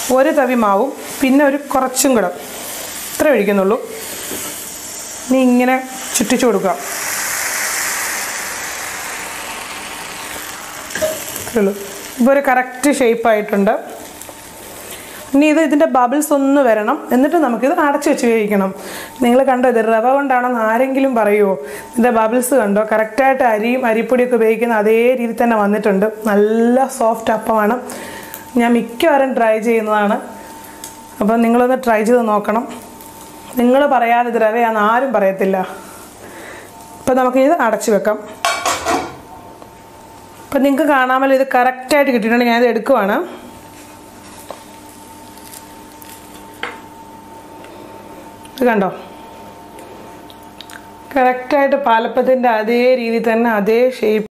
ഒരു തവി മാവും പിന്നെ ഒരു കുറച്ചും കൂടെ ഇത്ര ഒഴിക്കുന്നുള്ളൂ ഇനി ഇങ്ങനെ ചുറ്റിച്ചു കൊടുക്കുക ഇത്രേ ഉള്ളൂ ഇപ്പോൾ ഒരു കറക്റ്റ് ഷേപ്പായിട്ടുണ്ട് ഇനി ഇത് ഇതിൻ്റെ ബബിൾസ് ഒന്ന് വരണം എന്നിട്ട് നമുക്കിത് അടച്ചു വെച്ച് കഴിക്കണം നിങ്ങൾ കണ്ടോ ഇത് റവ കൊണ്ടാണെന്ന് ആരെങ്കിലും പറയുമോ ഇതിൻ്റെ ബബിൾസ് കണ്ടോ കറക്റ്റായിട്ട് അരിയും അരിപ്പൊടിയൊക്കെ ഉപയോഗിക്കുന്ന അതേ രീതിയിൽ തന്നെ വന്നിട്ടുണ്ട് നല്ല സോഫ്റ്റ് അപ്പമാണ് ഞാൻ മിക്കവാറും ട്രൈ ചെയ്യുന്നതാണ് അപ്പം നിങ്ങളൊന്ന് ട്രൈ ചെയ്ത് നോക്കണം നിങ്ങൾ പറയാതെ ഇത് റവയാന്ന് ആരും പറയത്തില്ല അപ്പം നമുക്കിത് അടച്ചു വെക്കാം അപ്പം നിങ്ങൾക്ക് കാണാമല്ലോ ഇത് കറക്റ്റായിട്ട് കിട്ടിയിട്ടുണ്ട് ഞാനിത് എടുക്കുവാണ് ഇത് കണ്ടോ കറക്റ്റായിട്ട് പാലപ്പത്തിൻ്റെ അതേ രീതിയിൽ തന്നെ അതേ ഷേപ്പ്